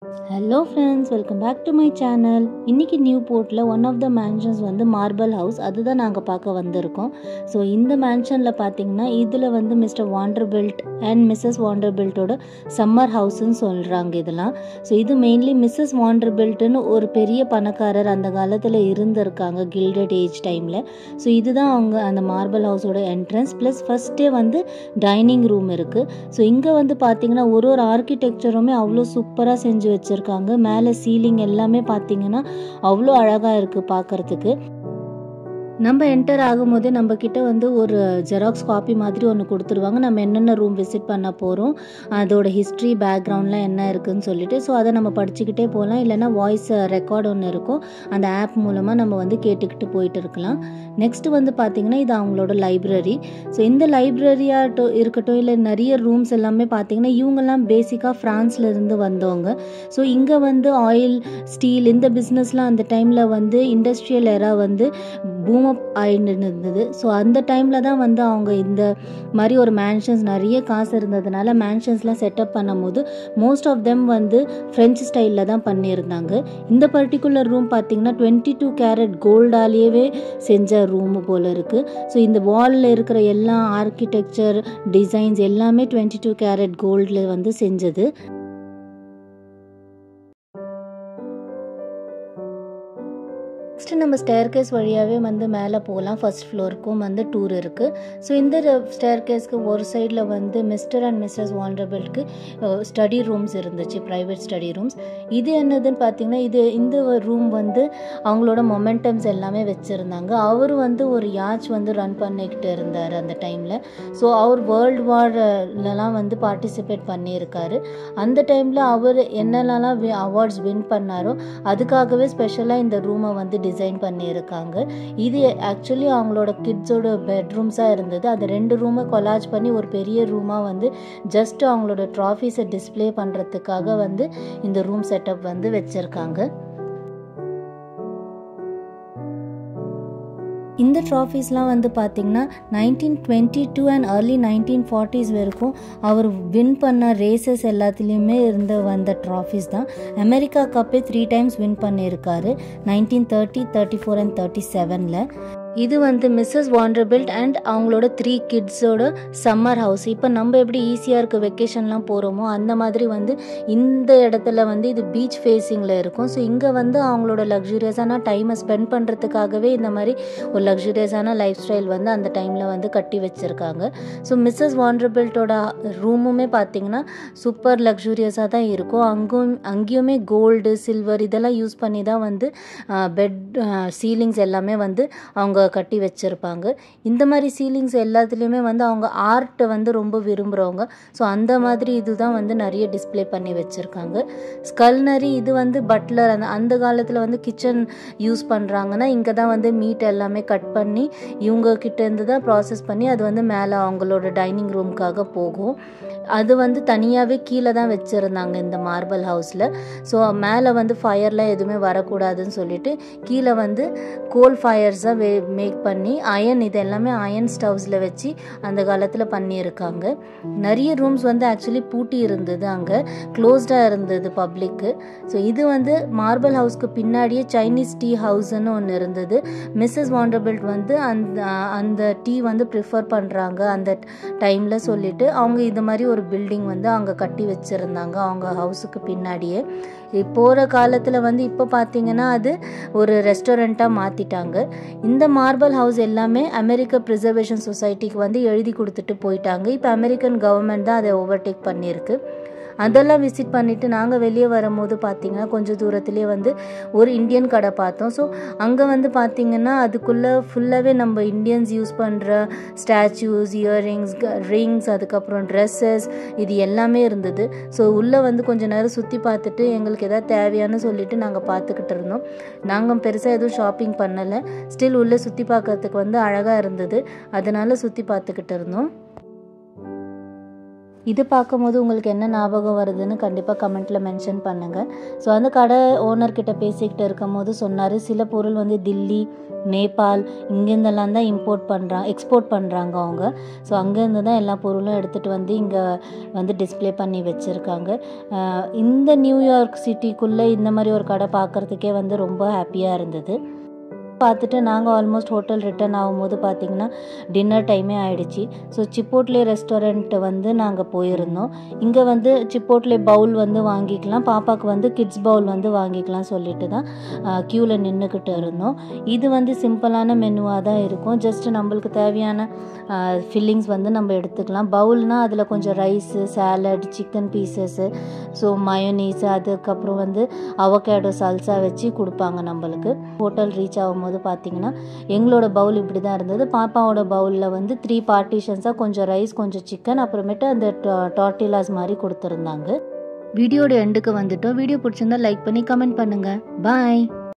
hello friends welcome back to my channel இன்றைக்கி நியூ போர்ட்டில் ஒன் ஆஃப் த மேன்ஷன்ஸ் வந்து மார்பல் ஹவுஸ் அதுதான் நாங்கள் பார்க்க வந்திருக்கோம் ஸோ இந்த மேன்ஷனில் பார்த்தீங்கன்னா இதில் வந்து மிஸ்டர் வாண்டர்பில்ட் அண்ட் மிஸ்ஸஸ் வாண்டர்பில்ட்டோட சம்மர் ஹவுஸ்ன்னு சொல்கிறாங்க இதெல்லாம் ஸோ இது மெயின்லி மிஸ்ஸஸ் வாண்டர்பில்ட்டுன்னு ஒரு பெரிய பணக்காரர் அந்த காலத்தில் இருந்திருக்காங்க கில்டட் ஏஜ் டைமில் ஸோ இதுதான் அவங்க அந்த மார்பல் ஹவுஸோட என்ட்ரன்ஸ் ப்ளஸ் ஃபஸ்ட்டே வந்து டைனிங் ரூம் இருக்குது ஸோ இங்கே வந்து பார்த்தீங்கன்னா ஒரு ஒரு ஆர்கிடெக்சருமே அவ்வளோ சூப்பராக செஞ்சு வச்சுருக்காங்க மேலே சீலிங் எல்லாமே பார்த்தீங்கன்னா அவ்வளோ அழகாக இருக்குது பார்க்குறதுக்கு நம்ம என்டர் ஆகும்போதே நம்ம கிட்ட வந்து ஒரு ஜெராக்ஸ் காப்பி மாதிரி ஒன்று கொடுத்துருவாங்க நம்ம என்னென்ன ரூம் விசிட் பண்ண போகிறோம் அதோட ஹிஸ்ட்ரி பேக்ரவுண்ட்லாம் என்ன இருக்குன்னு சொல்லிட்டு ஸோ அதை நம்ம படிச்சுக்கிட்டே போகலாம் இல்லைன்னா வாய்ஸ் ரெக்கார்ட் ஒன்று இருக்கும் அந்த ஆப் மூலமாக நம்ம வந்து கேட்டுக்கிட்டு போயிட்டு இருக்கலாம் நெக்ஸ்ட் வந்து பார்த்திங்கன்னா இது அவங்களோட லைப்ரரி ஸோ இந்த லைப்ரரியாக இருக்கட்டும் இல்லை நிறைய ரூம்ஸ் எல்லாமே பார்த்திங்கன்னா இவங்கெல்லாம் பேசிக்காக ஃப்ரான்ஸில் இருந்து வந்தவங்க ஸோ இங்கே வந்து ஆயில் ஸ்டீல் இந்த பிஸ்னஸ்லாம் அந்த டைமில் வந்து இண்டஸ்ட்ரியல் எரா வந்து பூம் அப் ஆயிட்டு இருந்தது ஸோ அந்த டைமில் தான் வந்து அவங்க இந்த மாதிரி ஒரு மேன்ஷன்ஸ் நிறைய காசு இருந்ததுனால மேன்ஷன்ஸ்லாம் செட்டப் பண்ணும்போது மோஸ்ட் ஆஃப் தெம் வந்து ஃப்ரெஞ்சு ஸ்டைலில் தான் பண்ணியிருந்தாங்க இந்த பர்டிகுலர் ரூம் பார்த்திங்கன்னா டுவெண்ட்டி டூ கேரட் கோல்டாலேயே செஞ்ச ரூமு போல் இருக்குது ஸோ இந்த வாலில் இருக்கிற எல்லா ஆர்கிடெக்சர் டிசைன்ஸ் எல்லாமே டுவெண்ட்டி டூ கேரட் கோல்டில் வந்து செஞ்சது நெக்ஸ்ட்டு நம்ம ஸ்டேர்கேஸ் வழியாகவே வந்து மேலே போகலாம் ஃபர்ஸ்ட் ஃப்ளோருக்கும் வந்து டூர் இருக்குது ஸோ இந்த ஸ்டேர்கேஸ்க்கு ஒரு சைடில் வந்து மிஸ்டர் அண்ட் மிஸ்ஸஸ் வாண்டர்பிள்க்கு ஸ்டடி ரூம்ஸ் இருந்துச்சு ப்ரைவேட் ஸ்டடி ரூம்ஸ் இது என்னதுன்னு பார்த்தீங்கன்னா இது இந்த ரூம் வந்து அவங்களோட மொமெண்டம்ஸ் எல்லாமே வச்சுருந்தாங்க அவர் வந்து ஒரு யாச் வந்து ரன் பண்ணிக்கிட்டு இருந்தார் அந்த டைமில் ஸோ அவர் வேர்ல்டு வார்லலாம் வந்து பார்ட்டிசிபேட் பண்ணியிருக்காரு அந்த டைமில் அவர் என்னென்னலாம் அவார்ட்ஸ் வின் பண்ணாரோ அதுக்காகவே ஸ்பெஷலாக இந்த ரூமை வந்து டிசைன் பண்ணியிருக்காங்க இது ஆக்சுவலி அவங்களோட கிட்ஸோட பெட்ரூம்ஸாக இருந்தது அது ரெண்டு ரூமை கொலாஜ் பண்ணி ஒரு பெரிய ரூமாக வந்து ஜஸ்ட் அவங்களோட ட்ராஃபீஸை டிஸ்பிளே பண்ணுறதுக்காக வந்து இந்த ரூம் செட்டப் வந்து வச்சுருக்காங்க இந்த ட்ராஃபீஸ்லாம் வந்து பார்த்திங்கன்னா nineteen twenty two and early nineteen forties வரைக்கும் அவர் வின் பண்ண ரேசஸ் எல்லாத்துலேயுமே இருந்து வந்த ட்ராஃபீஸ் தான் அமெரிக்கா கப்பே த்ரீ டைம்ஸ் வின் பண்ணியிருக்காரு nineteen thirty thirty four and thirty செவனில் இது வந்து மிஸ்ஸஸ் வாண்டர்பில்ட் அண்ட் அவங்களோட த்ரீ கிட்ஸோட சம்மர் ஹவுஸ் இப்போ நம்ம எப்படி ஈஸியாக இருக்க வெக்கேஷன்லாம் போகிறோமோ அந்த மாதிரி வந்து இந்த இடத்துல வந்து இது பீச் ஃபேஸிங்கில் இருக்கும் ஸோ இங்கே வந்து அவங்களோட லக்ஸுரியஸான டைமை ஸ்பெண்ட் பண்ணுறதுக்காகவே இந்த மாதிரி ஒரு லக்ஸுரியஸான லைஃப் ஸ்டைல் வந்து அந்த டைமில் வந்து கட்டி வச்சுருக்காங்க ஸோ மிஸ்ஸஸ் வாண்டர்பில்ட்டோட ரூமுமே பார்த்திங்கன்னா சூப்பர் லக்ஸுரியஸாக தான் இருக்கும் அங்கும் அங்கேயுமே கோல்டு சில்வர் இதெல்லாம் யூஸ் பண்ணி தான் வந்து பெட் சீலிங்ஸ் எல்லாமே வந்து அவங்க கட்டி வச்சுருப்பாங்க இந்த மாதிரி சீலிங்ஸ் எல்லாத்துலேயுமே வந்து அவங்க ஆர்ட்டை வந்து ரொம்ப விரும்புகிறவங்க ஸோ அந்த மாதிரி இதுதான் வந்து நிறைய டிஸ்பிளே பண்ணி வச்சுருக்காங்க ஸ்கல்னரி இது வந்து பட்லர் அந்த அந்த காலத்தில் வந்து கிச்சன் யூஸ் பண்ணுறாங்கன்னா இங்கே தான் வந்து மீட் எல்லாமே கட் பண்ணி இவங்க கிட்டேருந்து தான் ப்ராசஸ் பண்ணி அது வந்து மேலே அவங்களோட டைனிங் ரூமுக்காக போகும் அது வந்து தனியாகவே கீழே தான் வச்சுருந்தாங்க இந்த மார்பல் ஹவுஸில் ஸோ மேலே வந்து ஃபயர்லாம் எதுவுமே வரக்கூடாதுன்னு சொல்லிட்டு கீழே வந்து கோல் ஃபயர்ஸாக வே மேக் பண்ணி அயன் இது எல்லாமே அயன் ஸ்டவ்ஸில் வச்சு அந்த காலத்தில் பண்ணியிருக்காங்க நிறைய ரூம்ஸ் வந்து ஆக்சுவலி பூட்டி இருந்தது அங்கே க்ளோஸ்டாக இருந்தது பப்ளிக்கு ஸோ இது வந்து மார்பல் ஹவுஸ்க்கு பின்னாடியே சைனீஸ் டீ ஹவுஸ்ன்னு ஒன்று இருந்தது மிஸ்ஸஸ் வாண்டர்பில்ட் வந்து அந்த அந்த டீ வந்து ப்ரிஃபர் பண்ணுறாங்க அந்த டைமில் சொல்லிட்டு அவங்க இது மாதிரி ஒரு பில்டிங் வந்து அங்கே கட்டி வச்சுருந்தாங்க அவங்க ஹவுஸுக்கு பின்னாடியே போகிற காலத்தில் வந்து இப்போ பார்த்தீங்கன்னா அது ஒரு ரெஸ்டாரண்ட்டாக மாற்றிட்டாங்க இந்த மார்பல் ஹவுஸ் எல்லாமே அமெரிக்க ப்ரிசர்வேஷன் சொசைட்டிக்கு வந்து எழுதி கொடுத்துட்டு போயிட்டாங்க இப்போ அமெரிக்கன் கவர்மெண்ட் தான் அதை ஓவர்டேக் பண்ணியிருக்கு அதெல்லாம் விசிட் பண்ணிவிட்டு நாங்கள் வெளியே வரும்போது பார்த்திங்கன்னா கொஞ்சம் தூரத்துலேயே வந்து ஒரு இந்தியன் கடை பார்த்தோம் ஸோ அங்கே வந்து பார்த்திங்கன்னா அதுக்குள்ளே ஃபுல்லாகவே நம்ம இந்தியன்ஸ் யூஸ் பண்ணுற ஸ்டாச்சூஸ் இயரிங்ஸ் ரிங்ஸ் அதுக்கப்புறம் ட்ரெஸ்ஸஸ் இது எல்லாமே இருந்தது ஸோ உள்ளே வந்து கொஞ்சம் நேரம் சுற்றி பார்த்துட்டு எங்களுக்கு எதாவது தேவையானு சொல்லிட்டு நாங்கள் பார்த்துக்கிட்டு இருந்தோம் நாங்கள் பெருசாக எதுவும் ஷாப்பிங் பண்ணலை ஸ்டில் உள்ளே சுற்றி பார்க்கறதுக்கு வந்து அழகாக இருந்தது அதனால் சுற்றி பார்த்துக்கிட்டு இருந்தோம் இது பார்க்கும்போது உங்களுக்கு என்ன ஞாபகம் வருதுன்னு கண்டிப்பாக கமெண்ட்டில் மென்ஷன் பண்ணுங்கள் ஸோ அந்த கடை ஓனர்கிட்ட பேசிக்கிட்டு இருக்கும் போது சொன்னார் சில பொருள் வந்து தில்லி நேபாள் இங்கேருந்தெல்லாம் தான் இம்போர்ட் பண்ணுறாங்க எக்ஸ்போர்ட் பண்ணுறாங்க அவங்க ஸோ அங்கேருந்து தான் எல்லா பொருளும் எடுத்துகிட்டு வந்து இங்கே வந்து டிஸ்ப்ளே பண்ணி வச்சுருக்காங்க இந்த நியூயார்க் சிட்டிக்குள்ளே இந்த மாதிரி ஒரு கடை பார்க்குறதுக்கே வந்து ரொம்ப ஹாப்பியாக இருந்தது பார்த்துட்டு நாங்கள் ஆல்மோஸ்ட் ஹோட்டல் ரிட்டர்ன் ஆகும்போது பார்த்திங்கன்னா டின்னர் டைமே ஆயிடுச்சு ஸோ சிப்போட்லே ரெஸ்டாரண்ட் வந்து நாங்கள் போயிருந்தோம் இங்கே வந்து சிப்போட்லே பவுல் வந்து வாங்கிக்கலாம் பாப்பாவுக்கு வந்து கிட்ஸ் பவுல் வந்து வாங்கிக்கலாம் சொல்லிட்டு தான் க்யூவில் நின்றுக்கிட்டு இருந்தோம் இது வந்து சிம்பிளான மெனுவாக தான் இருக்கும் ஜஸ்ட் நம்மளுக்கு தேவையான ஃபில்லிங்ஸ் வந்து நம்ம எடுத்துக்கலாம் பவுல்னால் அதில் கொஞ்சம் rice salad chicken pieces so mayonnaise அதுக்கப்புறம் வந்து அவகேடோ சல்சா வச்சு கொடுப்பாங்க நம்மளுக்கு ஹோட்டல் ரீச் ஆகும்போது பார்த்தீங்கன்னா எங்களோட பவுல் இப்படி தான் இருந்தது பாப்பாவோட பவுலில் வந்து த்ரீ பார்ட்டிஷன்ஸாக கொஞ்சம் ரைஸ் கொஞ்சம் சிக்கன் அப்புறமேட்டு அந்த டாட்டிலாஸ் மாதிரி கொடுத்துருந்தாங்க வீடியோட எண்டுக்கு வந்துட்டோம் வீடியோ பிடிச்சிருந்தா லைக் பண்ணி கமெண்ட் பண்ணுங்கள் பாய்